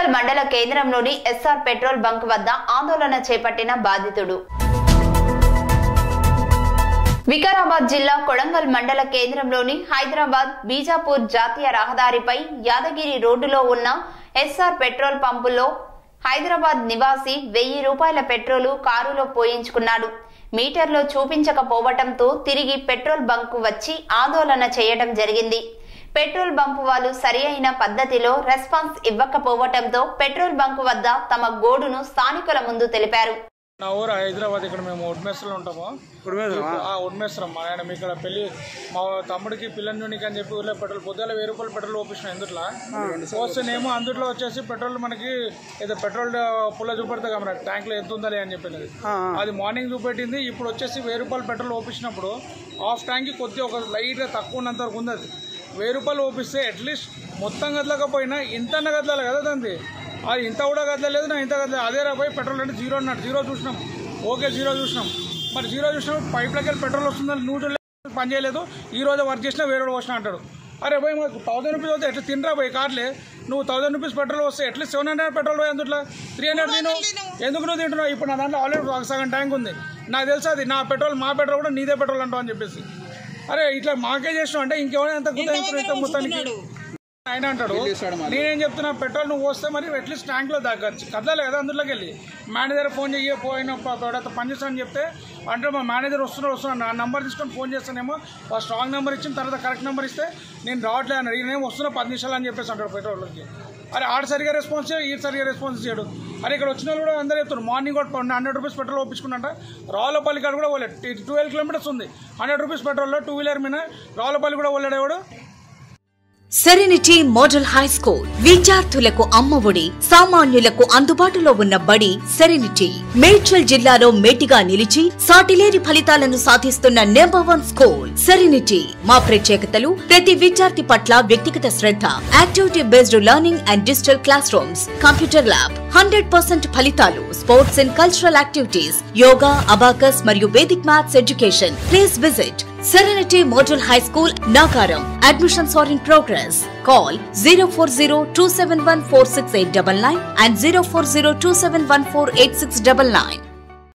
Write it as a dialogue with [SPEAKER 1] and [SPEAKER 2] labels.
[SPEAKER 1] కొడంగల్ మండల కేంద్రంలోని SR petrol bunk వద్ద ఆందోళన చేపట్టిన బాధితుడు వికారాబాద్ జిల్లా కొడంగల్ మండల కేంద్రంలోని హైదరాబాద్ బీజాపూర్ జాతీయ రహదారిపై యాదగిరి రోడ్డులో ఉన్న ఎస్ఆర్ పెట్రోల్ పంపులో హైదరాబాద్ నివాసి వెయ్యి రూపాయల పెట్రోలు కారులో పోయించుకున్నాడు మీటర్లో చూపించకపోవటంతో తిరిగి పెట్రోల్ బంకు వచ్చి ఆందోళన చేయడం జరిగింది పెట్రోల్ బంకు వాళ్ళు సరి అయిన పద్ధతిలో రెస్పాన్స్ ఇవ్వకపోవటంతో పెట్రోల్ బంకు వద్ద తమ గోడును స్థానికుల ముందు తెలిపారు
[SPEAKER 2] నా ఊరు హైదరాబాద్ ఇక్కడ మేము ఉడ్మేశ్వరంలో ఉంటాము ఆ ఉడ్మేశ్వరం మా ఆయన ఇక్కడ పెళ్లి మా తమ్ముడికి పిల్లని జూనికి అని చెప్పి ఊర్లో పెట్రోల్ పొద్దుల వెయ్యి రూపాయలు పెట్రోల్ ఓపించిన ఎందుట్లో వస్తేనేమో అందుట్లో వచ్చేసి పెట్రోల్ మనకి ఏదో పెట్రోల్ పుల్ల చూపెడతా కదా ట్యాంక్ లో ఎంత ఉందని అని చెప్పినది అది మార్నింగ్ చూపెట్టింది ఇప్పుడు వచ్చేసి వెయ్యి రూపాయలు పెట్రోల్ ఓపించినప్పుడు హాఫ్ ట్యాంక్ కొద్దిగా ఒక లైట్ గా తక్కువ ఉన్నంత వరకు ఉంది అది వెయ్యి రూపాయలు ఓపిస్తే అట్లీస్ట్ మొత్తం గదలకపోయినా ఇంత గదలాలి కదా దాన్ని అది ఇంత కూడా గదలేదు నా ఇంత గదలేదు అదే రా పోయి పెట్రోల్ అంటే జీరో అన్నాడు జీరో చూసినాం ఓకే జీరో చూసినాం మరి జీరో చూసినప్పుడు పైప్లకి వెళ్ళి పెట్రోల్ వస్తుందని నువ్వు చూడలేదు, పని చేయలేదు ఈ రోజు వర్క్ చేసినా వేరే వాడు వచ్చిన అంటాడు అరే పోయి మాకు థౌసండ్ రూపీస్ వస్తే ఎట్లా తినరా పోయి కార్లే నువ్వు థౌసండ్ రూపీస్ పెట్రోల్ వస్తే ఎట్లీస్ట్ సెవెన్ హండ్రెడ్ పెట్రోల్ పోయి అందుట్లో త్రీ హండ్రెడ్ తిను ఎందుకు నువ్వు తింటున్నావు ఇప్పుడు నా దాంట్లో ఆల్రెడీ ఒక సగం ట్యాంక్ ఉంది నాకు తెలుసు అది నా పెట్రోల్ మా పెట్రోల్ కూడా నీదే పెట్రోల్ అంటావు అని చెప్పేసి అరే ఇట్లా మాకే చేసినావు అంటే ఇంకెవరైనా ఎంత గుర్తు మొత్తానికి ఆయన అంటాడు నేనేం చెప్తున్నా పెట్రోల్ నువ్వు వస్తే మరి అట్లీస్ట్ ట్యాంక్ లో దగ్గర కదలాలి కదా అందులోకి వెళ్ళి మేనేజర్ ఫోన్ చెయ్యి పోయిన ఎవడైతే పని చేస్తానని చెప్తే అంటే మా మేనేజర్ వస్తున్నాడు వస్తున్నాడు నా నంబర్ తీసుకొని ఫోన్ చేస్తానేమో ఫస్ట్ రాంగ్ నెంబర్ ఇచ్చిన తర్వాత కరెక్ట్ నెంబర్ ఇస్తే నేను రావట్లేదు అన్నాడు ఈయనేమో వస్తున్నా పది నిమిషాలు అని చెప్పేసి అంటాడు పెట్రోల్కి అరే ఆడ సరిగా రెస్పాన్స్ చేయడు ఈ సరిగా రెస్పాన్స్ చేయడు అరే ఇక్కడ వచ్చిన వాళ్ళు కూడా అందరూ చెప్తారు మార్నింగ్ కూడా హండ్రెడ్ రూపీస్ పెట్రోల్ ఒప్పించుకున్నట్ట రావులపల్లి కాడ కూడా పోలేదు ట్వెల్వ్ కిలోమీటర్స్ ఉంది హండ్రెడ్ రూపీస్ పెట్రోల్లో టూ వీలర్ మీద రావులపల్లి కూడా పోలేడేవాడు
[SPEAKER 3] సెరెనిటీ మోడల్ హై స్కూల్ విద్యార్థులకు అమ్మఒడి సామాన్యులకు అందుబాటులో ఉన్న బడి సెరెనిటీ మేడ్చల్ జిల్లాలో మేటిగా నిలిచి సాటిలేని ఫలితాలను సాధిస్తున్న నెంబర్ వన్ స్కూల్ సెరెనిటీ మా ప్రత్యేకతలు ప్రతి విద్యార్థి పట్ల వ్యక్తిగత శ్రద్ధ activity based learning and digital class rooms computer lab hundred percent ఫలితాలు sports and cultural activities yoga abacus మరియు vedic maths education please visit Serenity Model High School, Nagaram. Admissions are in progress. Call 040 and 040